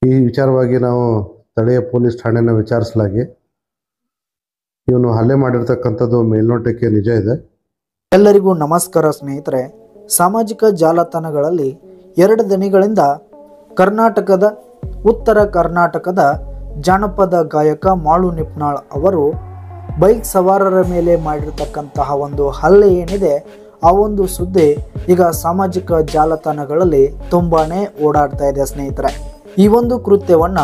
ಈ ವಿಚಾರವಾಗಿ ನಾವು ಸ್ಥಳೀಯ ಪೊಲೀಸ್ ಠಾಣೆನ ವಿಚಾರಿಸಲಾಗಿ ಇವನು ಹಲ್ಲೆ ಮಾಡಿರ್ತಕ್ಕಂಥದ್ದು ಮೇಲ್ನೋಟಕ್ಕೆ ನಿಜ ಇದೆ ಎಲ್ಲರಿಗೂ ನಮಸ್ಕಾರ ಸ್ನೇಹಿತರೆ ಸಾಮಾಜಿಕ ಜಾಲತಾಣಗಳಲ್ಲಿ ಎರಡು ದಿನಗಳಿಂದ ಕರ್ನಾಟಕದ ಉತ್ತರ ಕರ್ನಾಟಕದ ಜಾನಪದ ಗಾಯಕ ಮಾಳು ನಿಪ್ನಾಳ್ ಅವರು ಬೈಕ್ ಸವಾರರ ಮೇಲೆ ಮಾಡಿರ್ತಕ್ಕಂತಹ ಒಂದು ಹಲ್ಲೆ ಏನಿದೆ ಆ ಒಂದು ಸುದ್ದಿ ಈಗ ಸಾಮಾಜಿಕ ಜಾಲತಾಣಗಳಲ್ಲಿ ತುಂಬಾನೇ ಓಡಾಡ್ತಾ ಇದೆ ಸ್ನೇಹಿತರೆ ಈ ಒಂದು ಕೃತ್ಯವನ್ನ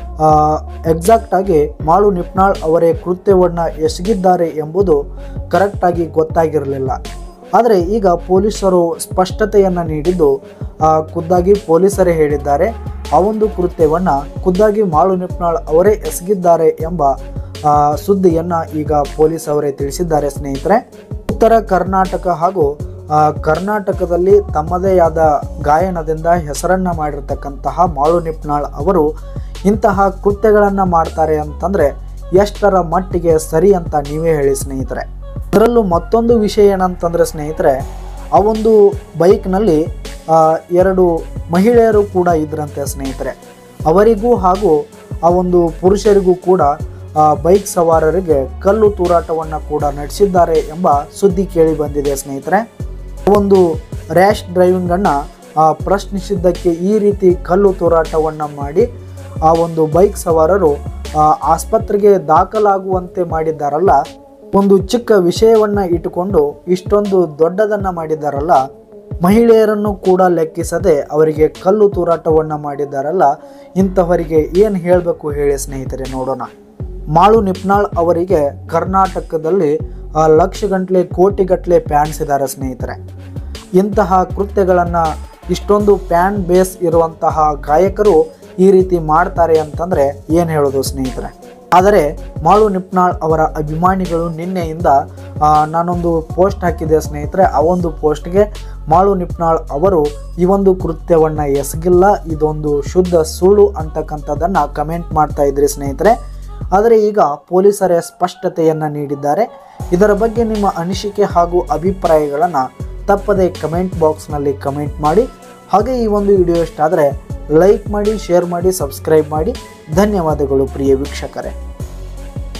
ಎಕ್ಸಾಕ್ಟ್ ಆಗಿ ಮಾಳು ನಿಪ್ನಾಳ್ ಅವರೇ ಕೃತ್ಯವನ್ನ ಎಸಗಿದ್ದಾರೆ ಎಂಬುದು ಕರೆಕ್ಟಾಗಿ ಗೊತ್ತಾಗಿರಲಿಲ್ಲ ಆದರೆ ಈಗ ಪೊಲೀಸರು ಸ್ಪಷ್ಟತೆಯನ್ನು ನೀಡಿದ್ದು ಆ, ಖುದ್ದಾಗಿ ಪೊಲೀಸರೇ ಹೇಳಿದ್ದಾರೆ ಆ ಒಂದು ಕೃತ್ಯವನ್ನು ಖುದ್ದಾಗಿ ಮಾಳು ನಿಪ್ನಾಳ್ ಅವರೇ ಎಸಗಿದ್ದಾರೆ ಎಂಬ ಆ, ಸುದ್ದಿಯನ್ನ ಈಗ ಪೊಲೀಸ್ ಅವರೇ ತಿಳಿಸಿದ್ದಾರೆ ಸ್ನೇಹಿತರೆ ಉತ್ತರ ಕರ್ನಾಟಕ ಹಾಗೂ ಆ, ಕರ್ನಾಟಕದಲ್ಲಿ ತಮ್ಮದೇ ಆದ ಗಾಯನದಿಂದ ಹೆಸರನ್ನ ಮಾಡಿರ್ತಕ್ಕಂತಹ ಮಾಳು ನಿಪ್ನಾಳ್ ಅವರು ಇಂತಹ ಕೃತ್ಯಗಳನ್ನು ಮಾಡ್ತಾರೆ ಅಂತಂದ್ರೆ ಎಷ್ಟರ ಮಟ್ಟಿಗೆ ಸರಿ ಅಂತ ನೀವೇ ಹೇಳಿ ಸ್ನೇಹಿತರೆ ಅದರಲ್ಲೂ ಮತ್ತೊಂದು ವಿಷಯ ಏನಂತಂದ್ರೆ ಸ್ನೇಹಿತರೆ ಆ ಒಂದು ಬೈಕ್ನಲ್ಲಿ ಆ, ಎರಡು ಮಹಿಳೆಯರು ಕೂಡ ಇದ್ರಂತೆ ಸ್ನೇಹಿತರೆ ಅವರಿಗೂ ಹಾಗೂ ಆ ಒಂದು ಪುರುಷರಿಗೂ ಕೂಡ ಆ, ಬೈಕ್ ಸವಾರರಿಗೆ ಕಲ್ಲು ತೂರಾಟವನ್ನು ಕೂಡ ನಡೆಸಿದ್ದಾರೆ ಎಂಬ ಸುದ್ದಿ ಕೇಳಿ ಬಂದಿದೆ ಸ್ನೇಹಿತರೆ ಒಂದು ರ್ಯಾಶ್ ಡ್ರೈವಿಂಗನ್ನು ಪ್ರಶ್ನಿಸಿದ್ದಕ್ಕೆ ಈ ರೀತಿ ಕಲ್ಲು ತೂರಾಟವನ್ನು ಮಾಡಿ ಆ ಒಂದು ಬೈಕ್ ಸವಾರರು ಆ, ಆಸ್ಪತ್ರೆಗೆ ದಾಖಲಾಗುವಂತೆ ಮಾಡಿದ್ದಾರಲ್ಲ ಒಂದು ಚಿಕ್ಕ ವಿಷಯವನ್ನ ಇಟ್ಟುಕೊಂಡು ಇಷ್ಟೊಂದು ದೊಡ್ಡದನ್ನ ಮಾಡಿದ್ದಾರಲ್ಲ ಮಹಿಳೆಯರನ್ನು ಕೂಡ ಲೆಕ್ಕಿಸದೆ ಅವರಿಗೆ ಕಲ್ಲು ತೂರಾಟವನ್ನ ಮಾಡಿದ್ದಾರಲ್ಲ ಇಂಥವರಿಗೆ ಏನು ಹೇಳಬೇಕು ಹೇಳಿ ಸ್ನೇಹಿತರೆ ನೋಡೋಣ ಮಾಳು ನಿಪ್ನಾಳ್ ಅವರಿಗೆ ಕರ್ನಾಟಕದಲ್ಲಿ ಆ, ಲಕ್ಷಗಟ್ಟಲೆ ಕೋಟಿಗಟ್ಟಲೆ ಫ್ಯಾನ್ಸ್ ಇದ್ದಾರೆ ಸ್ನೇಹಿತರೆ ಇಂತಹ ಕೃತ್ಯಗಳನ್ನು ಇಷ್ಟೊಂದು ಫ್ಯಾನ್ ಬೇಸ್ ಇರುವಂತಹ ಗಾಯಕರು ಈ ರೀತಿ ಮಾಡ್ತಾರೆ ಅಂತಂದರೆ ಏನು ಹೇಳೋದು ಸ್ನೇಹಿತರೆ ಆದರೆ ಮಾಳು ನಿಪ್ನಾಳ್ ಅವರ ಅಭಿಮಾನಿಗಳು ನಿನ್ನೆಯಿಂದ ಆ, ನಾನೊಂದು ಪೋಸ್ಟ್ ಹಾಕಿದ್ದೆ ಸ್ನೇಹಿತರೆ ಆ ಒಂದು ಪೋಸ್ಟ್ಗೆ ಮಾಳು ನಿಪ್ನಾಳ್ ಅವರು ಈ ಒಂದು ಕೃತ್ಯವನ್ನು ಎಸಗಿಲ್ಲ ಇದೊಂದು ಶುದ್ಧ ಸುಳ್ಳು ಅಂತಕ್ಕಂಥದ್ದನ್ನು ಕಮೆಂಟ್ ಮಾಡ್ತಾ ಇದ್ರಿ ಸ್ನೇಹಿತರೆ ಆದರೆ ಈಗ ಪೊಲೀಸರೇ ಸ್ಪಷ್ಟತೆಯನ್ನು ನೀಡಿದ್ದಾರೆ ಇದರ ಬಗ್ಗೆ ನಿಮ್ಮ ಅನಿಸಿಕೆ ಹಾಗೂ ಅಭಿಪ್ರಾಯಗಳನ್ನು ತಪ್ಪದೆ ಕಮೆಂಟ್ ಬಾಕ್ಸ್ನಲ್ಲಿ ಕಮೆಂಟ್ ಮಾಡಿ ಹಾಗೆ ಈ ಒಂದು ವಿಡಿಯೋ ಇಷ್ಟ ಆದರೆ ಲೈಕ್ ಮಾಡಿ ಶೇರ್ ಮಾಡಿ ಸಬ್ಸ್ಕ್ರೈಬ್ ಮಾಡಿ ಧನ್ಯವಾದಗಳು ಪ್ರಿಯ ವೀಕ್ಷಕರೇ